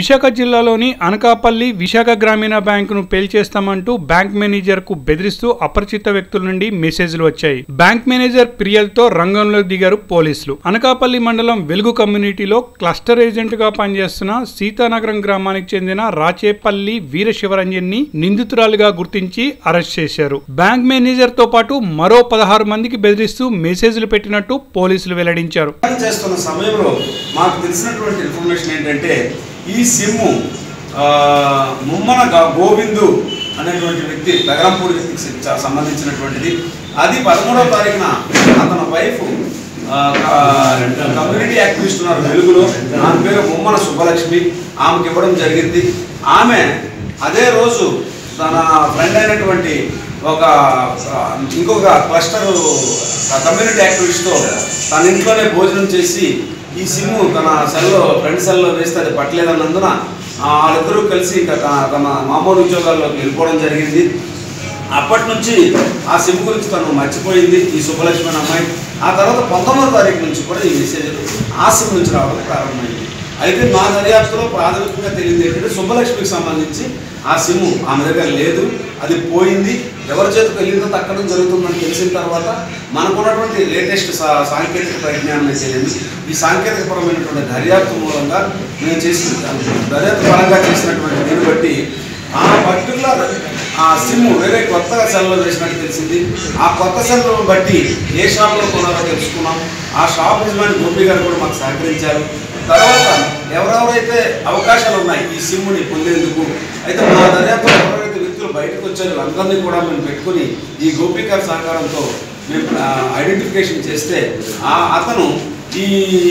విశాఖ జిల్లాలోని అనకాపల్లి విశాఖ గ్రామీణ బ్యాంకును పేల్చేస్తామంటూ బ్యాంక్ మేనేజర్ కు బెదిరిస్తూ అపరిచిత వ్యక్తుల నుండి మెసేజ్లు వచ్చాయి బ్యాంక్ మేనేజర్ ఫిర్యాదుతో రంగంలోకి దిగారు పోలీసులు అనకాపల్లి మండలం వెలుగు కమ్యూనిటీలో క్లస్టర్ ఏజెంట్ గా పనిచేస్తున్న సీతానగరం గ్రామానికి చెందిన రాచేపల్లి వీర శివరంజన్ ని నిందితురాలుగా గుర్తించి అరెస్ట్ చేశారు బ్యాంక్ మేనేజర్ తో పాటు మరో పదహారు మందికి బెదిరిస్తూ మెసేజ్లు పెట్టినట్టు పోలీసులు వెల్లడించారు విచారణ చేస్తున్న సమయంలో మాకు తెలిసినటువంటి ఇన్ఫర్మేషన్ ఏంటంటే ఈ సిమ్ము ఆ, ముమ్మన గ- గోవిందు అనేటువంటి వ్యక్తి నగరంపూడి వ్యక్తికి సి- చ- సంబంధించినటువంటిది అది పదమూడవ తారీఖున అతని వైఫ్ ఆ, క- కమ్యూనిటీ యాక్టివిస్ట్ ఉన్నారు వెలుగులో ఆమె పేరు ముమ్మన సుబ్బలక్ష్మి ఆమెకి ఇవ్వడం జరిగింది ఆమె అదే రోజు తన ఫ్రెండ్ అయినటువంటి ఒక ఆ, ఇంకొక క్లస్టర్ కమ్యూనిటీ యాక్టివిస్ట్తో తన ఇంట్లోనే భోజనం చేసి ఈ సిమ్ తన సెల్లో ఫ్రెండ్ సెల్లో వేస్తే అది పట్టలేదన్నందున ఆ, వాళ్ళిద్దరూ కలిసి ఇంకా త- తమ మామూలు ఉద్యోగాల్లోకి వెళ్ళిపోవడం జరిగింది అప్పటి నుంచి ఆ సిమ్ గురించి తను మర్చిపోయింది ఈ సుబ్బలక్ష్మి అనే అమ్మాయి ఆ తర్వాత పంతొమ్మిదో తారీఖు నుంచి కూడా ఈ మెసేజ్లు ఆ సిమ్ నుంచి రావడం ప్రారంభమైంది అయితే మా దర్యాప్తులో ప్రాథమికంగా తెలియదు ఏంటంటే సుబ్బలక్ష్మికి సంబంధించి ఆ సిమ్ ఆమె దగ్గర లేదు అది పోయింది ఎవరి చేతికి వెళ్ళిందో తక్కడం జరుగుతుందని తెలిసిన తర్వాత మనకున్నటువంటి లేటెస్ట్ సా- సాంకేతిక పరిజ్ఞానం తెలియదు ఈ సాంకేతికపరమైనటువంటి దర్యాప్తు మూలంగా మేము చేసిన దర్యాప్తు పరంగా చేసినటువంటి దీన్ని బట్టి ఆ పర్టికులర్ ఆ సిమ్ వేరే కొత్తగా సెల్లో వేసినట్టు తెలిసింది ఆ కొత్త సెల్ బట్టి ఏ షాప్లో కొనాలో తెలుసుకున్నాం ఆ షాప్ యజమాని గోపి గారు కూడా మాకు సహకరించారు తర్వాత ఎవరెవరైతే అవకాశాలు ఉన్నాయి ఈ సిమ్ని పొందేందుకు అయితే మా దర్యాప్తులో ఎవరైతే వ్యక్తులు బయటకు వచ్చారో అందరినీ కూడా మేము పెట్టుకుని ఈ గోపి గారి సహకారంతో మేము ఐడెంటిఫికేషన్ చేస్తే ఆ అతను ఈ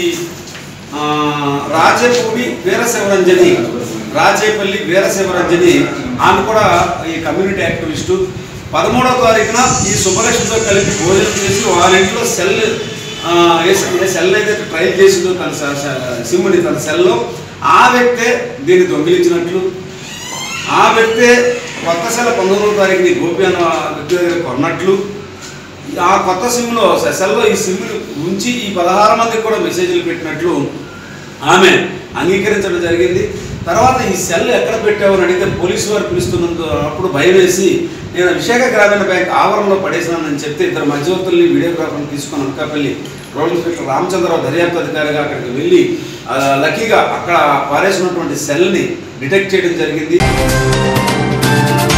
ఆ, రాజపూడి వీరశివరంజని రాజేపల్లి వీరశివరంజని ఆమె కూడా ఈ కమ్యూనిటీ యాక్టివిస్టు పదమూడవ తారీఖున ఈ సుబ్బలక్ష్మితో కలిపి భోజనం చేసి వాళ్ళ ఇంట్లో సెల్ ఆ, ఏ సెల్- ఏ సెల్ అయితే ట్రైల్ చేసిందో తన స- స- సిమ్ని తన సెల్లో ఆ వ్యక్తే దీన్ని దొంగిలించినట్లు ఆ వ్యక్తే కొత్త సెల్ పంతొమ్మిదవ తారీఖుని గోపి అన్న వ్యక్తి దగ్గర కొన్నట్లు ఆ కొత్త సిమ్లో సెల్లో ఈ సిమ్ని ఉంచి ఈ పదహారు మందికి కూడా మెసేజ్లు పెట్టినట్లు ఆమె అంగీకరించడం జరిగింది తర్వాత ఈ సెల్ ఎక్కడ పెట్టావు అని అడిగితే పోలీసు వారు పిలుస్తున్నందు అప్పుడు భయం వేసి నేను విశాఖ గ్రామీణ బ్యాంక్ ఆవరణలో పడేసినానని చెప్తే ఇద్దరు మధ్యవర్తుల్ని వీడియోగ్రాఫర్ని తీసుకొని అనకాపల్లి రోడ్ ఇన్స్పెక్టర్ రామచంద్రరావు దర్యాప్తు అధికారిగా అక్కడికి వెళ్ళి ఆ, లక్కీగా అక్కడ పారేసినటువంటి సెల్ని డిటెక్ట్ చేయడం జరిగింది